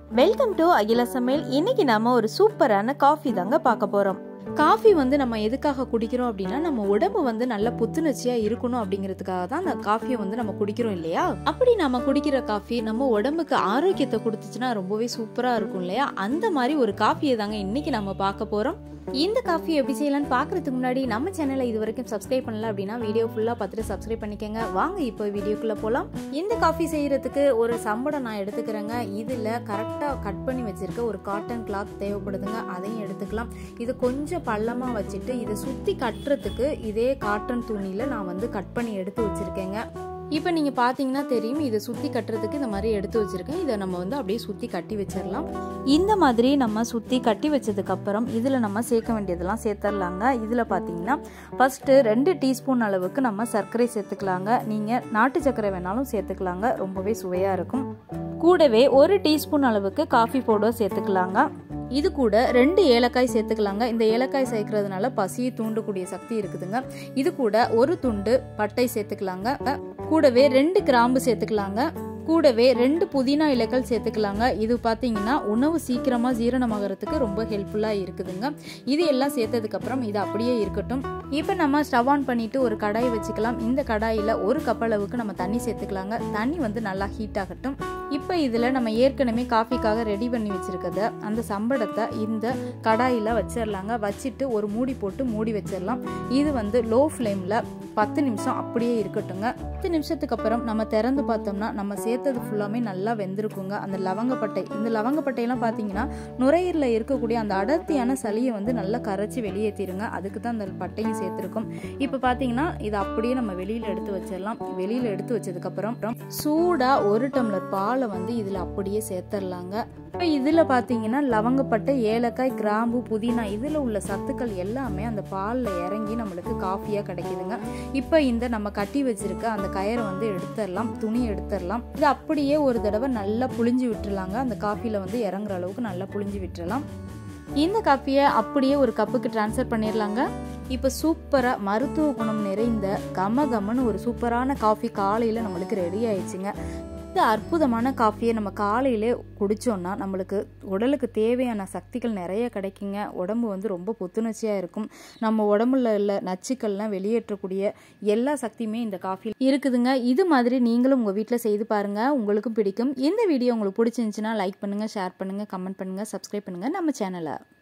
welcome to அகில சமையல் இன்னைக்கு நாம ஒரு சூப்பரான காஃபி தாங்க பார்க்க போறோம் காஃபி வந்து நம்ம எதுக்காக குடிக்கிறோம் அப்படின்னா நம்ம உடம்பு வந்து நல்ல புத்துணர்ச்சியா இருக்கணும் அப்படிங்கிறதுக்காக தான் அந்த காஃபியை வந்து நம்ம குடிக்கிறோம் இல்லையா அப்படி நம்ம குடிக்கிற காஃபி நம்ம உடம்புக்கு ஆரோக்கியத்தை கொடுத்துச்சுன்னா ரொம்பவே சூப்பரா இருக்கும் இல்லையா அந்த மாதிரி ஒரு காஃபியை தாங்க இன்னைக்கு நம்ம பார்க்க போறோம் இந்த காஃபி எப்படி செய்யலாம்னு பார்க்கறதுக்கு முன்னாடி நம்ம சேனலை இது வரைக்கும் சப்ஸ்கிரைப் பண்ணல அப்படின்னா வீடியோ ஃபுல்லாக பார்த்துட்டு சப்ஸ்கிரைப் பண்ணிக்கோங்க வாங்க இப்போ வீடியோக்குள்ளே போகலாம் இந்த காஃபி செய்யறதுக்கு ஒரு சம்படம் நான் எடுத்துக்கிறேங்க இதில் கரெக்டாக கட் பண்ணி வச்சிருக்க ஒரு காட்டன் கிளாத் தேவைப்படுதுங்க அதையும் எடுத்துக்கலாம் இது கொஞ்சம் பள்ளமாக வச்சுட்டு இதை சுற்றி கட்டுறதுக்கு இதே காட்டன் துணியில் நான் வந்து கட் பண்ணி எடுத்து வச்சுருக்கேங்க இப்போ நீங்கள் பார்த்தீங்கன்னா தெரியும் இதை சுற்றி கட்டுறதுக்கு இந்த மாதிரி எடுத்து வச்சுருக்கேன் இதை நம்ம வந்து அப்படியே சுற்றி கட்டி வச்சிடலாம் இந்த மாதிரி நம்ம சுற்றி கட்டி வச்சதுக்கப்புறம் இதில் நம்ம சேர்க்க வேண்டியதெல்லாம் சேர்த்துடலாங்க இதில் பார்த்தீங்கன்னா ஃபஸ்ட்டு ரெண்டு டீஸ்பூன் அளவுக்கு நம்ம சர்க்கரை சேர்த்துக்கலாங்க நீங்கள் நாட்டு சர்க்கரை வேணாலும் சேர்த்துக்கலாங்க ரொம்பவே சுவையாக இருக்கும் கூடவே ஒரு டீஸ்பூன் அளவுக்கு காஃபி பவுடர் சேர்த்துக்கலாங்க இது கூட ரெண்டு ஏலக்காய் சேர்த்துக்கலாங்க இந்த ஏலக்காய் சேர்க்கறதுனால பசியை தூண்டக்கூடிய சக்தி இருக்குதுங்க இது கூட ஒரு துண்டு பட்டை சேர்த்துக்கலாங்க கூடவே ரெண்டு கிராம்பு சேர்த்துக்கலாங்க கூடவே ரெண்டு புதினா இலைகள் சேர்த்துக்கலாங்க இது பார்த்தீங்கன்னா உணவு சீக்கிரமாக ஜீரணமாகறதுக்கு ரொம்ப ஹெல்ப்ஃபுல்லாக இருக்குதுங்க இது எல்லாம் சேர்த்ததுக்கப்புறம் இது அப்படியே இருக்கட்டும் இப்போ நம்ம ஸ்டவ் ஆன் பண்ணிட்டு ஒரு கடாயை வச்சுக்கலாம் இந்த கடாயில் ஒரு கப் அளவுக்கு நம்ம தண்ணி சேர்த்துக்கலாங்க தண்ணி வந்து நல்லா ஹீட் ஆகட்டும் இப்போ இதில் நம்ம ஏற்கனவே காஃபிக்காக ரெடி பண்ணி வச்சுருக்கத அந்த சம்படத்தை இந்த கடாயில் வச்சிடலாங்க வச்சுட்டு ஒரு மூடி போட்டு மூடி வச்சிடலாம் இது வந்து லோ ஃப்ளேமில் பத்து நிமிஷம் அப்படியே இருக்கட்டுங்க பத்து நிமிஷத்துக்கு அப்புறம் நம்ம திறந்து பார்த்தோம்னா நம்ம சேர்த்தது ஃபுல்லாமே நல்லா வெந்திருக்குங்க அந்த லவங்கப்பட்டை இந்த லவங்கப்பட்டையெல்லாம் பார்த்தீங்கன்னா நுரையீரலில் இருக்கக்கூடிய அந்த அடர்த்தியான சளியை வந்து நல்லா கரைச்சி வெளியேற்றிருங்க அதுக்கு தான் அந்த பட்டையும் சேர்த்துருக்கோம் இப்போ பார்த்தீங்கன்னா இதை அப்படியே நம்ம வெளியில் எடுத்து வச்சிடலாம் வெளியில் எடுத்து வச்சதுக்கப்புறம் சூடாக ஒரு டம்ளர் பாலை வந்து இதில் அப்படியே சேர்த்துடலாங்க இப்போ இதில் பார்த்தீங்கன்னா லவங்கப்பட்டை ஏலக்காய் கிராம்பு புதினா இதில் உள்ள சத்துக்கள் எல்லாமே அந்த பாலில் இறங்கி நம்மளுக்கு காஃபியாக கிடைக்குதுங்க இப்போ இந்த நம்ம கட்டி வச்சிருக்க அந்த கயரை வந்து எடுத்துடலாம் துணி எடுத்துடலாம் இது அப்படியே ஒரு தடவை நல்லா புளிஞ்சு விட்டுறலாங்க அந்த காஃபியில் வந்து இறங்குற அளவுக்கு நல்லா புளிஞ்சு விட்டுறலாம் இந்த காஃபியை அப்படியே ஒரு கப்புக்கு ட்ரான்ஸ்ஃபர் பண்ணிடலாங்க இப்போ சூப்பராக மருத்துவ குணம் நிறைந்த கம கமன்னு ஒரு சூப்பரான காஃபி காலையில் நம்மளுக்கு ரெடி ஆயிடுச்சுங்க இந்த அற்புதமான காஃபியை நம்ம காலையிலே குடித்தோன்னா நம்மளுக்கு உடலுக்கு தேவையான சக்திகள் நிறைய கிடைக்குங்க உடம்பு வந்து ரொம்ப புத்துணர்ச்சியாக இருக்கும் நம்ம உடம்புல உள்ள நச்சுக்கள்லாம் வெளியேற்றக்கூடிய எல்லா சக்தியுமே இந்த காஃபி இருக்குதுங்க இது மாதிரி நீங்களும் உங்கள் வீட்டில் செய்து பாருங்கள் உங்களுக்கும் பிடிக்கும் இந்த வீடியோ உங்களுக்கு பிடிச்சிருந்துச்சுன்னா லைக் பண்ணுங்கள் ஷேர் பண்ணுங்கள் கமெண்ட் பண்ணுங்கள் சப்ஸ்கிரைப் பண்ணுங்கள் நம்ம சேனலை